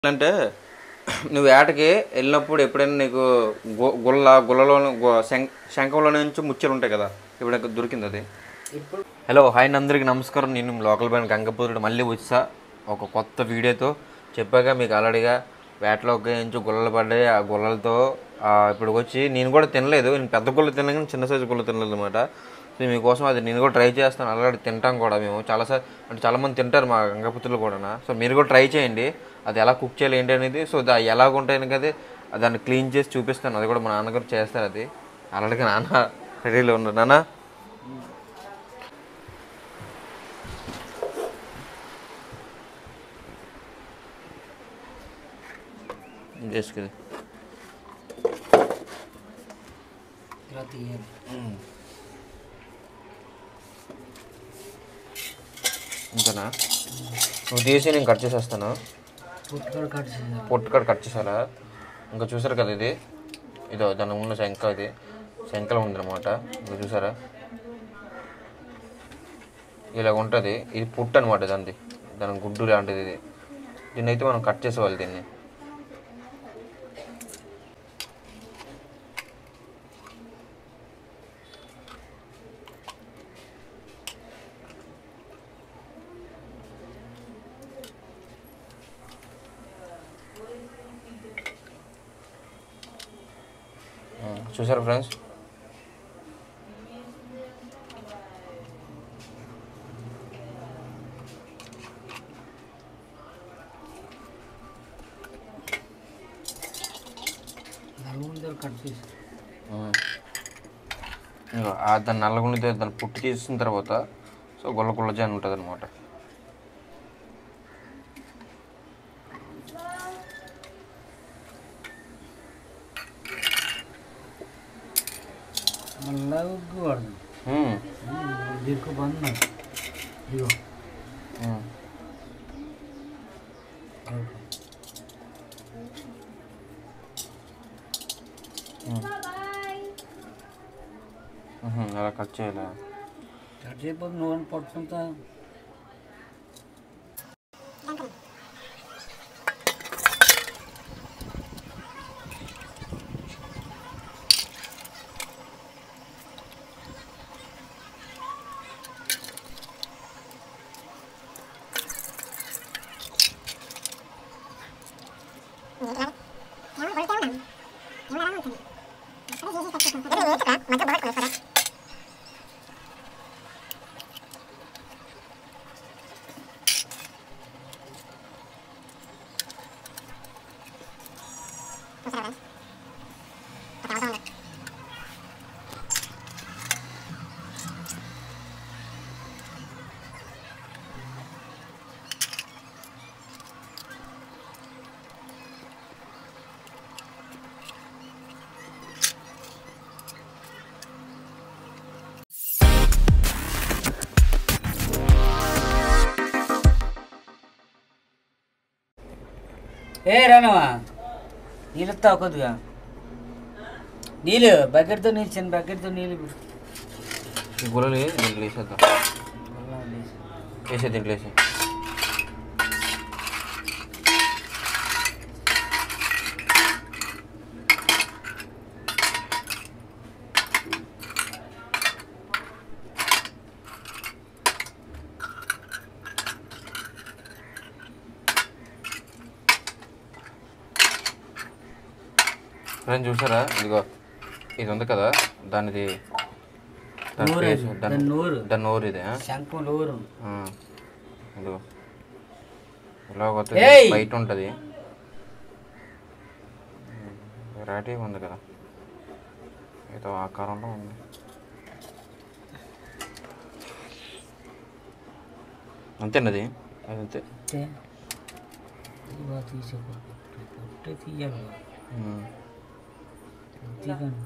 అంటే నువ్వు వేటకి వెళ్ళినప్పుడు ఎప్పుడైనా నీకు గు- గుల్ల గుల్లలో గు- శం- శంఖంలో నుంచి ముచ్చలు ఉంటాయి కదా ఇప్పుడు నాకు దొరికింది అది ఇప్పుడు హలో హాయ్ అందరికి నమస్కారం నేను లోకల్ బ్యాండ్ గంగపుత్రుడు మళ్ళీ వచ్చా ఒక కొత్త వీడియోతో చెప్పాక మీకు ఆల్రెడీగా వేటలో నుంచి గుల్లలు పడ్డాయి ఆ గుల్లలతో ఆ, ఇప్పుడు వచ్చి నేను కూడా తినలేదు నేను పెద్ద గుల్ల తినలేదు కానీ చిన్న సైజు గుల్ల తినలేదు అనమాట సో మీకోసం అది నేను కూడా ట్రై చేస్తాను ఆల్రెడీ తింటాం కూడా మేము చాలాసార్లు అంటే చాలామంది తింటారు మా గంగపుత్రులు కూడా సో మీరు కూడా ట్రై చేయండి అది ఎలా కుక్ చేయాలి ఏంటి అనేది సో దా ఎలాగ ఉంటాయని కదా దాన్ని క్లీన్ చేసి చూపిస్తాను అది కూడా మా నాన్నగారు చేస్తారు అది ఆల్రెడీ నాన్న రెడీలో ఉన్నారు నాన్న చేసుకుంది ఇలా తీయాలి అంతేనా నువ్వు తీసి నేను కట్ చేసేస్తాను పుట్టుకడ కట్ చేయాలి పొట్టు కట్ కట్ చేసారా ఇంకా చూసారు కదా ఇది ఇదో దాని ఉన్న శంఖ ఇది శంఖలో ఉందన్నమాట ఇంకా చూసారా ఇలాగ ఉంటుంది ఇది పుట్టు అనమాట దానిది దాని గుడ్డు లాంటిది ఇది దీన్ని అయితే మనం కట్ చేసేవాళ్ళు దీన్ని ఉమ్, చూసారా ఫ్రెండ్స్ నలుగురు కట్ చేసి ఉమ్. ఇదిగో ఆ దాన్ని నల్లగుండి దాన్ని పుట్టి తీసిన తర్వాత సో గుల్ల గుల్లజా అని ఉంటుంది అనమాట మళ్ళా ఉగ్గు వాడదాం దిక్కు బంద్ ఇదిగో కలుపు. అలా కట్ చేయాలి కట్ చేయకపోతే నూనె పట్టుకుంటా ఏ రానవా నీళ్ళు ఇస్తావు కొద్దిగా నీళ్ళు బకెట్తో నీళ్ళు చిన్న బకెట్తో నీళ్ళు ఇప్పుడు. ఈ గుల్లలు దీంట్లో వేసేద్దాం మళ్ళా లేచి. వేసే దీంట్లో వేసే ఫ్రెండ్ చూసారా ఇదిగో ఇది ఉంది కదా దానిది దాని నూరు face, అది, దాని దాని నూరు దాని నోరు ఇదే శంఖం నూరు ఆ, ఇదిగో ఇలా కొత్తది ఏయ్! బయట ఉంటుంది వెరైటీగా ఉంది కదా ఏదో ఆకారంలో ఉంది అంతేనది అది అంతే అంతే ఇది బాగా తీసే పొట్టే తీయాలి బాగా. ఉమ్. తీయగాను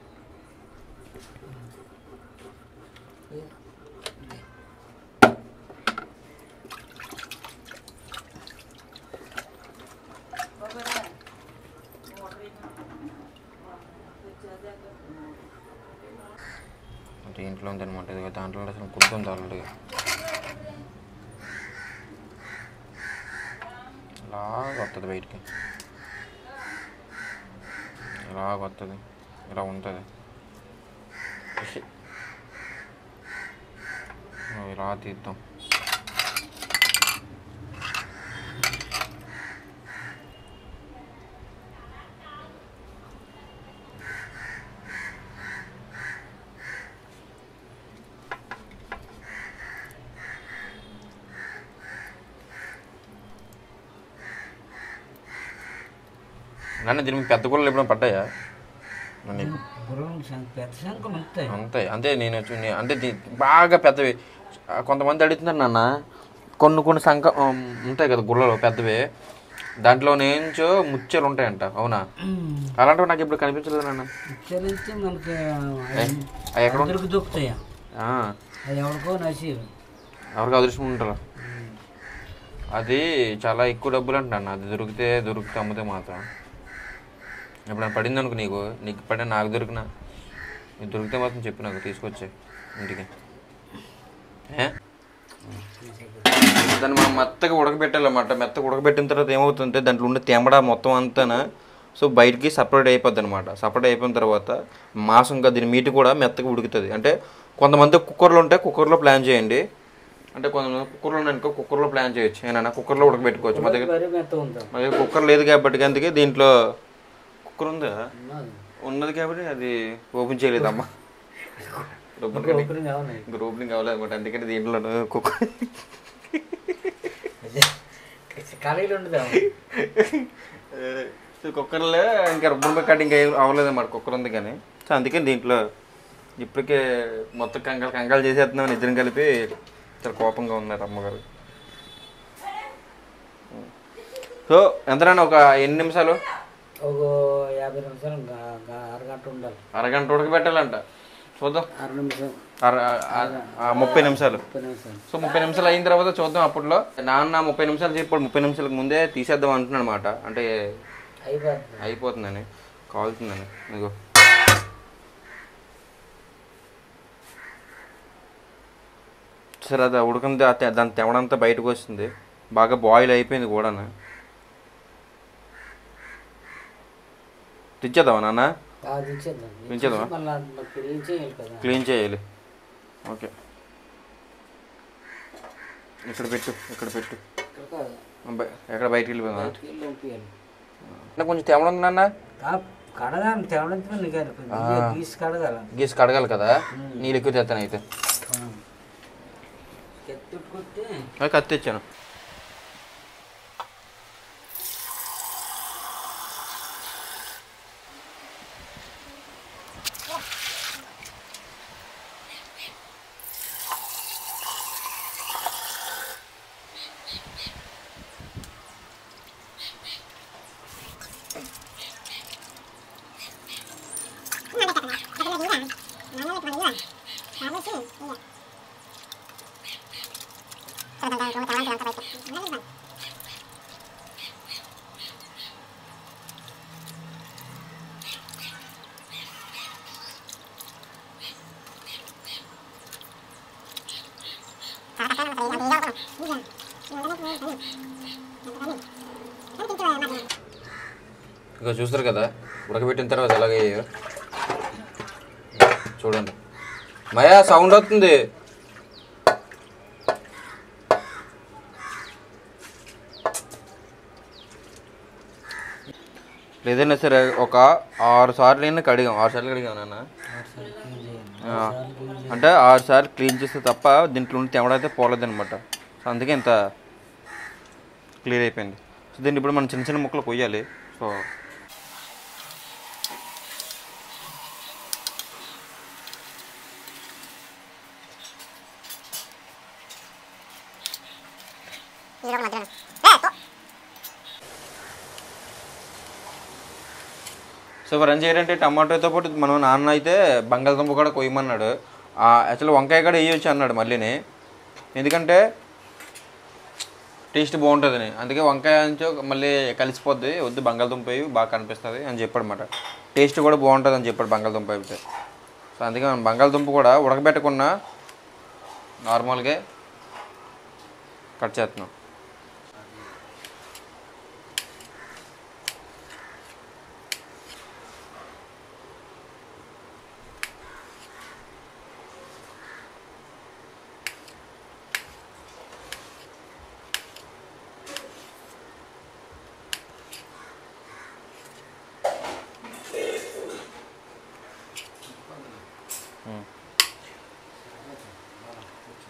దీంట్లో ఉందన్నమాట ఇది దాంట్లో అసలు కుడుతుంది ఆల్రెడీ లాగా వస్తుంది బయటికి ఇలాగ వస్తుంది ఇలా ఉంటుంది ఫిష్. ఇలా తీద్దాం నన్ను దీని మీద పెద్ద గుళ్ళలు ఎప్పుడైనా పడ్డాయా నన్ను బుర్రం శంఖ పెద్ద శంఖలు ఉంటాయి అంతే అంటే నేను చూ- నే- అంటే దీ- బాగా పెద్దవి ఆ, కొంతమంది అడుగుతున్నారు నాన్న కొన్ని కొన్ని సంక ఆ, ఉంటాయి కదా గుళ్ళలు పెద్దవి దాంట్లో నుంచో ముత్యాలు ఉంటాయంట అవునా అలాంటివి నాకు ఇప్పుడు కనిపించలేదు నాన్న ఇచ్చారంటే మనకి అవి ఎక్కడ ఉంటాయి? అందరికి దొరుకుతాయా ఆ, అది ఎవరికో నసీబు ఎవరికి అదృష్టం ఉంటారు అది చాలా ఎక్కువ డబ్బులు అంటున్నాను అది దొరికితే దొరికితే అమ్మితే మాత్రం ఎప్పుడైనా పడింది అనుకో నీకు నీకు పడిన నాకు దొరికినా నీకు దొరికితే మాత్రం చెప్పు నాకు తీసుకొచ్చే ఇంటికి ఏ దాన్ని మనం మెత్తగా ఉడకబెట్టాలన్నమాట మెత్తగా ఉడకబెట్టిన తర్వాత ఏమవుతుందంటే దాంట్లో ఉండే తెమ్మడ మొత్తం అంతా సో బయటికి సపరేట్ అయిపోద్ది అనమాట సపరేట్ అయిపోయిన తర్వాత మాంసంగా దీని మీట్ కూడా మెత్తగా ఉడుకుతుంది అంటే కొంతమంది కుక్కర్లో ఉంటే కుక్కర్లో ప్లాన్ చేయండి అంటే కొంతమంది కుక్కర్లో అనుకో కుక్కర్లో ప్లాన్ చేయొచ్చు ఏనా కుక్కర్లో ఉడకబెట్టుకోవచ్చు మా దగ్గర మరీ మెత్త ఉందా మా దగ్గర కుక్కర్ లేదు కాబట్టి అందుకే దీంట్లో కుక్కర్ ఉందా ఉన్నది ఉన్నది కాబట్టి అది ఓపెన్ చేయలేదమ్మా ఓపెన్ కండి ఓపెనింగ్ అవునాయి ఇంకా ఓపెనింగ్ కావాలి అనమాట అందుకని దీంట్లో కుక్కర్ ఖాళీలు ఉండదా సో కుక్కర్లో ఇంకా రబ్బర్ కట్ ఇంకా ఏం అవ్వలేదు అన్నమాట కుక్కర్ ఉంది కానీ సో అందుకని దీంట్లో ఇప్పటికే మొత్తం కంగాలు కంగాలు చేసేస్తున్నాం ఇద్దరం కలిపి చాలా కోపంగా ఉన్నారు అమ్మగారు సో ఎంతనన్నా ఒక ఎన్ని నిమిషాలు ఒక యాభై నిమిషాలు గా- గా- అరగంట ఉండాలి అరగంట ఉడకబెట్టాలంట చూద్దాం అర నిమిషం అర ఆ- ఆ ముప్పై నిమిషాలు ముప్పై నిమిషాలు సో ముప్పై నిమిషాలు అయిన తర్వాత చూద్దాం అప్పట్లో నాన్న ముప్పై నిమిషాలు చెప్పాడు ముప్పై నిమిషాలకు ముందే తీసేద్దాం అంటున్నాడు అనమాట అంటే అయిపోతుంది అయిపోతుందని కాలుతుందని ఇదిగో సరే అది ఉడకంది ఆ తె- దాని తెవడంతా బయటకు వస్తుంది బాగా బాయిల్ అయిపోయింది కూడా తెచ్చేద్దామా నాన్న అది ఇచ్చేద్దాం ఇచ్చేద్దామా? మళ్ళీ క్లీన్ చేయాలి కదా క్లీన్ చేయాలి ఓకే ఇక్కడ పెట్టు ఇక్కడ పెట్టు ఇక్కడ కాదు బయ- ఎక్కడ బయటికి వెళ్ళిపోయిందా బయటికి వెళ్ళి పంపించాలి నాకు కొంచెం తెవడం ఉంది నాన్న కడగాలి తేవడంతో నీకు గీసి కడగాల గీసి కడగాలి కదా నీళ్ళు ఎక్కువ తెస్తాను అయితే ఎత్తుకొస్తే అది కత్తి తెచ్చాను ఇక చూస్తారు కదా ఉడకబెట్టిన తర్వాత ఎలాగే చూడండి మయా సౌండ్ వస్తుంది లేదన్నా సరే ఒక ఆరు సార్లు అయినా కడిగాం ఆరు సార్లు కడిగాం నాన్న ఆ, అంటే ఆరు సార్లు క్లీన్ చేస్తే తప్ప దీంట్లో ఉండి తెమడైతే పోలేదన్నమాట సో అందుకే ఇంత క్లియర్ అయిపోయింది సో దీన్ని ఇప్పుడు మనం చిన్న చిన్న ముక్కలు కొయ్యాలి సో సో ఇప్పుడు ఏం చేయాలంటే టమాటోతో పాటు మనం నాన్న అయితే బంగాళదుంప కూడా కొయ్యమన్నాడు యాక్చువల్లీ వంకాయ కూడా వేయొచ్చు అన్నాడు మళ్ళీని ఎందుకంటే టేస్ట్ బాగుంటుందని అందుకే వంకాయ అంచో మళ్ళీ కలిసిపోద్ది వద్దు బంగాళదుంప వేయి బాగా కనిపిస్తుంది అని చెప్పాడు అనమాట టేస్ట్ కూడా బాగుంటుంది అని చెప్పాడు బంగాళదుంప అయితే సో అందుకే మనం బంగాళదుంప కూడా ఉడకబెట్టకుండా నార్మల్గా కట్ చేస్తున్నాం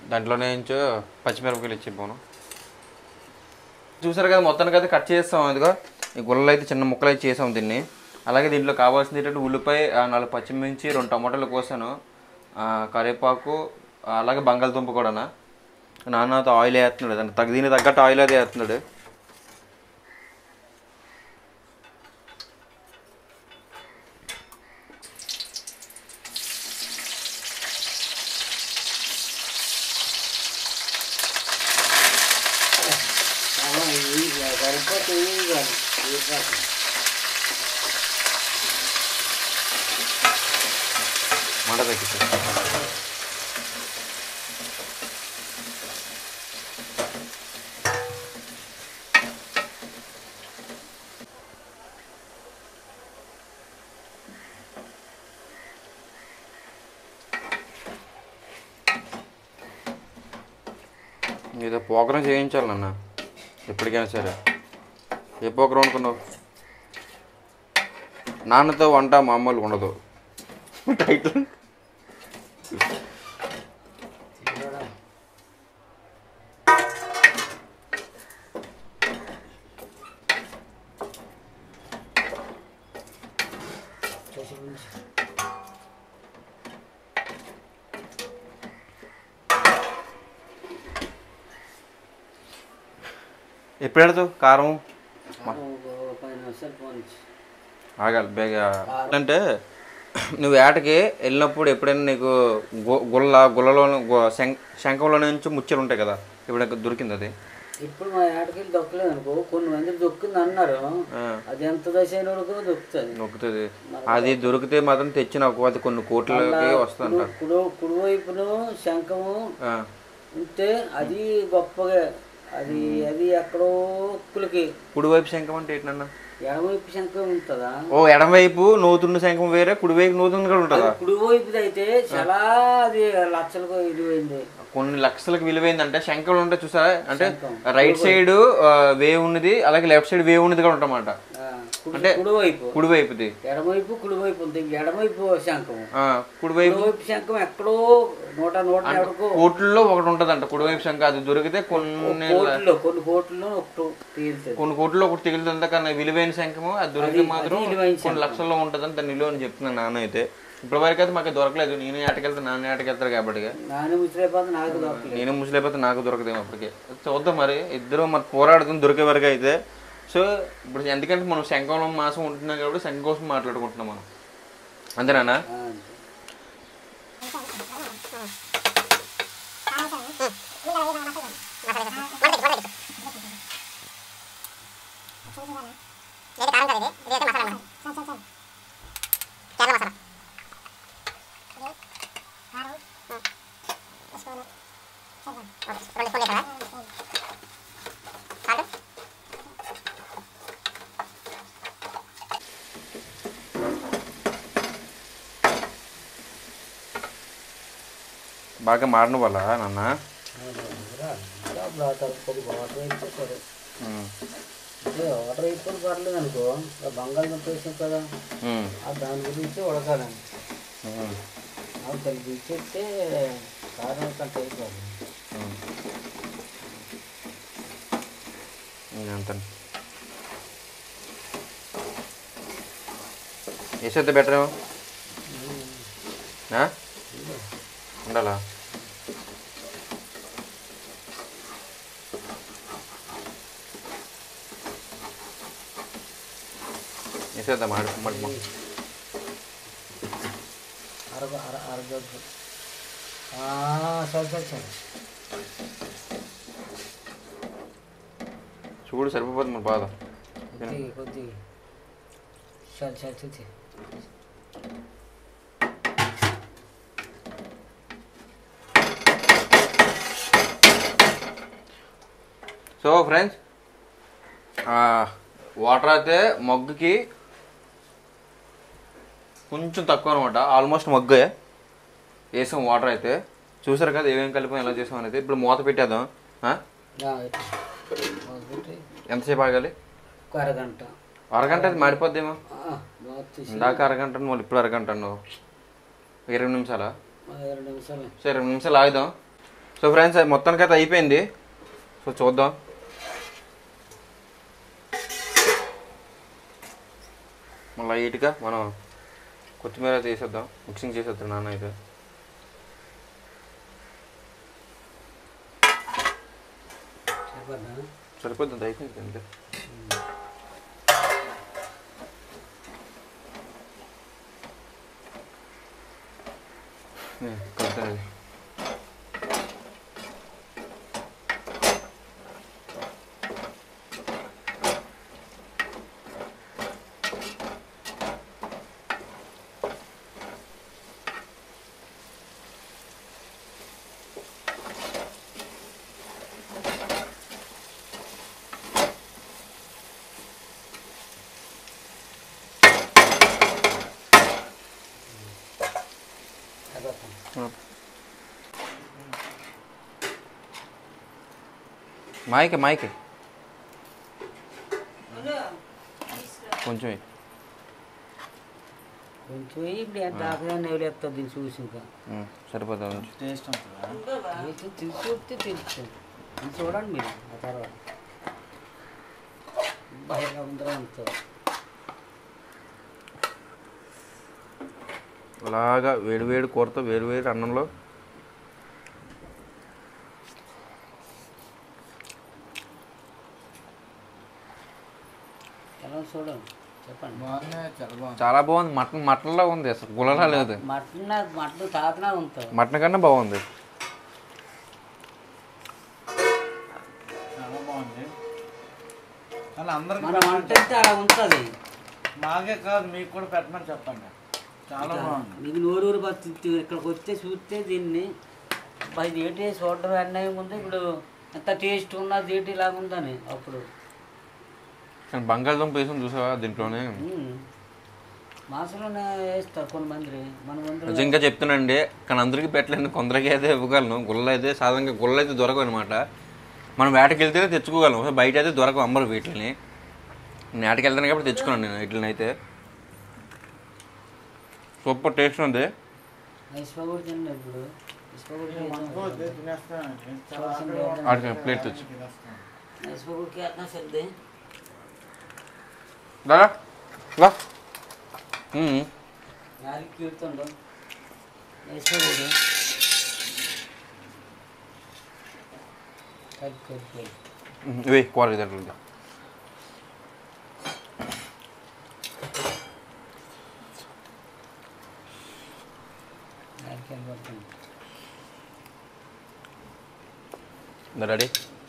దాంట్లోనే ఇంచు పచ్చిమిరపకాయలు ఇచ్చిపోను చూసారు కదా మొత్తానికి అయితే కట్ చేస్తాం ఇదిగో ఈ గుల్లలు అయితే చిన్న ముక్కలు అయితే చేసాం దీన్ని అలాగే దీంట్లో కావాల్సింది ఏంటంటే ఉల్లిపాయ ఆ, నాలుగు పచ్చిమిర్చి రెండు టమాటాలు కోసాను ఆ, కరివేపాకు ఆ, అలాగే బంగాళదుంప కూడా నాన్నతో ఆయిల్ వేస్తున్నాడు దానికి తగ్గ దీనికి తగ్గట్టు ఆయిల్ అది వేస్తున్నాడు సరిపోతే మంట తగ్గించు ఏదో పోకరం చేయించాలి నాన్న ఎప్పటికైనా సరే ఏ పోకరం అనుకున్నావు నాన్నతో వంట మామూలుగా ఉండదు టైటిల్ ఎప్పుడు పెడతావు కారం పది నిమిషాలు ఫోన్ ఆగాలి బేగ అంటే నువ్వు వేటకి వెళ్ళినప్పుడు ఎప్పుడైనా నీకు గు- గుల్ల గుల్లలో గు- శం- శంఖంలో నుంచి ముచ్చలు ఉంటాయి కదా ఇప్పుడు దొరికింది అది ఇప్పుడు మా ఏటకెళ్ళి దొక్కలేదు అనుకో కొన్ని మంది దొక్కింది అన్నారు ఆ, అది ఎంత దశ అయిన వరకు దొక్కుతుంది నొక్కుతుంది అది దొరికితే మాత్రం తెచ్చి నాకు అది కొన్ని కోట్లకి వస్తుందంట కుడు కుడివైపును శంఖము ఆ, ఉంటే అది గొప్పగా అది అది ఎక్కడో కులకి కుడివైపు శంఖం అంటే ఏంటన్నా ఎడమవైపు శంఖం ఉంటుందా ఓ ఎడమవైపు నూతున్న శంఖం వేరే కుడివైపు నూతున్న కూడా ఉంటుందా కుడివైపుది అయితే చాలా అది లక్షలకు ఇదిపోయింది కొన్ని లక్షలకు విలువైందంటే శంఖంలో ఉంటే చూసారా అంటే శంఖం. రైట్ సైడ్ వేవ్ ఉన్నది అలాగే లెఫ్ట్ సైడ్ వేవ్ ఉన్నది కూడా ఉంటమాట ఆ, కుడి- కుడివైపు కుడివైపుది ఎడమవైపు కుడివైపు ఉంది ఎడమవైపు శంఖం ఆ, కుడివైపు కుడివైపు శంఖం ఎక్కడో నూట నూట ఎక్కడికో కోట్లలో ఒకటి ఉంటదంట కుడివైపు శంఖ అది దొరికితే కొన్ని కోట్లలో కొన్ని కోట్లలో ఒకటి తీరుతుంది కొన్ని కోట్లలో ఒకటి తిగులుతుంది కానీ విలువైన శంఖము అది దొరికితే మాత్రం అది విలువైన కొన్ని లక్షల్లో ఉంటుందని దాని విలువ అని చెప్తున్నాను నాన్న అయితే ఇప్పటి వరకు అయితే మాకు దొరకలేదు నేను ఆటకెళ్తే నాన్న ఆటకెళ్తారు కాబట్టి నాని ముసిరైపోతే నాకు దొరకలేదు నేను ముసలైపోతే నాకు దొరకదేమో అప్పటికే చూద్దాం మరి ఇద్దరు మరి పోరాడుతుంది దొరికే వరకు అయితే సో ఇప్పుడు ఎందుకంటే మనం శంఖంలో మాసం ఉంటున్నాం కాబట్టి శంఖం కోసం మాట్లాడుకుంటున్నాం మనం అంతేనా ఆ, బాగా మారిన వల్ల నాన్న అప్పుడు ఆ తర్వాత కొద్దిగా వాటర్ అయితే సరే ఉమ్. అంటే వాటర్ అయిపోయి పర్లేదు అనుకో ఆ బంగాళదుంప వేసాం కదా ఉమ్. ఆ దాని గురించి ఉడకాలని ఉమ్. అవి కలిపి ఇచ్చేస్తే కారం కంటే అయిపోతుంది ఉమ్. ఉమ్, అంతే వేసేస్తే బెటర్ ఏమో ఆ? ఉండాలా వేసేద్దాం ఆడు మడి అర అర అరగద్దు సరే సరే సరే చూడు సరిపోతుంది మన బాధ కొద్దిగా కొద్దిగా సరే సరే చూసి సో ఫ్రెండ్స్ వాటర్ అయితే మగ్గుకి కొంచెం తక్కువ అనమాట ఆల్మోస్ట్ మగ్గే వేసాం వాటర్ అయితే చూసారు కదా ఏమేమి కలిపాం ఎలా చేసాం అనేది ఇప్పుడు మూత పెట్టేద్దాం ఆ? మొదలుపెట్టి ఎంతసేపు ఆగాలి ఒక అరగంట అరగంట అది మాడిపోద్దేమో ఆ, మూత తీసి ఇందాక అరగంట మళ్ళీ ఇప్పుడు అరగంట నువ్వు ఇరవై నిమిషాలా ఆ, ఇరవై నిమిషాలు సో ఇరవై నిమిషాలు ఆగుదాం సో సో ఫ్రెండ్స్ మొత్తానికైతే అయిపోయింది సో చూద్దాం మళ్ళీ లైట్గా మనం కొత్తిమీర తీసేద్దాం మిక్సింగ్ చేసేద్దాం నాన్న అయితే సరిపోద్దా సరిపోద్ది అది అయిపోయింది అంతే ఏ, కలుపుతాను అది. సరిపోతాం మాయకే మాయకే కొంచెం వేయి. కొంచెం వేయి, ఇప్పుడు ఎంత ఆకదాన్ని ఎవరేస్తావు దీన్ని చూసి ఇంకా ఉమ్, సరిపోతుంది ఉంచు. టేస్ట్ ఉంటుందా వేసి తెలిసి చూస్తే తెలుస్తుంది ఇది చూడండి మీరు ఆ తర్వాత బాగా ఉందరా అంతా అలాగా వేడి వేడి కూరతో వేడి వేడి అన్నంలో ఎలా ఉంది చూడండి చెప్పండి బాగుంది చాలా బాగుంది చాలా బాగుంది మటన్ మటన్లో ఉంది అసలు గులలా లేదు మటన్ నాకు మటన్ తాతనా ఉంటుంది మటన్ కన్నా బాగుంది చాలా బాగుంది కానీ అందరికి మన వంట అయితే అలా ఉంటుంది మాకే కాదు మీకు కూడా పెట్టమని చెప్పండి చాలా బాగుంది నీకు నోరు ఊరు బతుకుతూ ఇక్కడికి వస్తే చూస్తే దీన్ని అబ్బా ఇది ఏంటి చూడడం అన్యాయం ఉంది ఇప్పుడు ఎంత టేస్ట్ ఉన్నది ఏంటి ఇలాగ ఉందని అప్పుడు కానీ బంగాళదుంప వేసాం చూసావా దీంట్లోనే ఉమ్. మాంసంలోనే వేస్తారు కొంతమంది మన మంది నిజంగా చెప్తున్నానండి కానీ అందరికీ పెట్టలేను కొందరికి అయితే ఇవ్వగలను గుళ్ళ అయితే సాధారణంగా గుళ్ళ అయితే దొరకవు అనమాట మనం వేటకి వెళ్తేనే తెచ్చుకోగలం బయట అయితే దొరకవు అమ్మరు వీటిని నేను వేటకి వెళ్తాను కాబట్టి తెచ్చుకున్నాను నేను వీటిని అయితే సూపర్ టేస్ట్ ఉంది ఇసుక కూడా తిన్నా ఇప్పుడు ఇసుక కూడా అనుకోవద్దు, తినేస్తానండి. చాలా చూసింది ఆకలిగా ఉంది. ఆడికి ప్లేట్ తెచ్చు తినేస్తాను. ఇసుక కూడా వేస్తున్నా సర్ది దాదా వా ఉమ్. యారికి కీడుతుండు ఇసుక కూడా కలిపి కలిపి ఉమ్, ఇవి కూర ఇదంటే యారికి వెళ్ళిపోతుంది రెడీ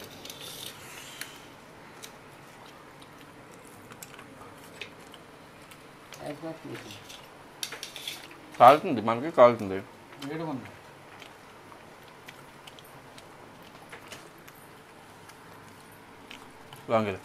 అయిపోతుంది కాలుతుంది మనకి కాలుతుంది వేడిగా ఉంది లాంగ్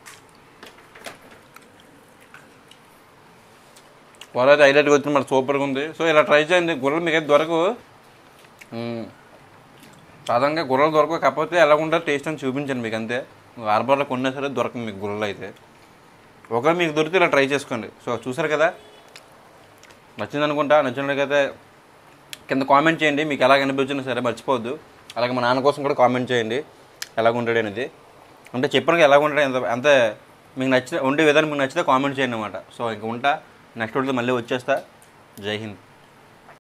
కూర అయితే హైలైట్గా వచ్చింది మరి సూపర్గా ఉంది సో ఇలా ట్రై చేయండి గుర్రలు మీకు అయితే దొరకవు మ్మ్. సాధారణంగా గుర్రలు దొరకవు కాకపోతే ఎలా ఉంటుందో టేస్ట్ అని చూపించండి మీకు అంతే హార్బర్లో కొన్నా సరే దొరకదు మీకు గుర్రలు అయితే ఒకవేళ మీకు దొరికితే ఇలా ట్రై చేసుకోండి సో చూసారు కదా నచ్చింది అనుకుంటా నచ్చినట్లయితే కింద కామెంట్ చేయండి మీకు ఎలాగ అనిపించినా సరే మర్చిపోవద్దు అలాగే మా నాన్న కోసం కూడా కామెంట్ చేయండి ఎలాగ ఉంటాడు అనేది అంటే చెప్పిన ఎలాగ ఉంటాడు ఎంత అంతే మీకు నచ్చిన ఉండే విధానం మీకు నచ్చితే కామెంట్ చేయండి అనమాట సో ఇంక ఉంటా నెక్స్ట్ వీడియోతో మళ్ళీ వచ్చేస్తా జై హింద్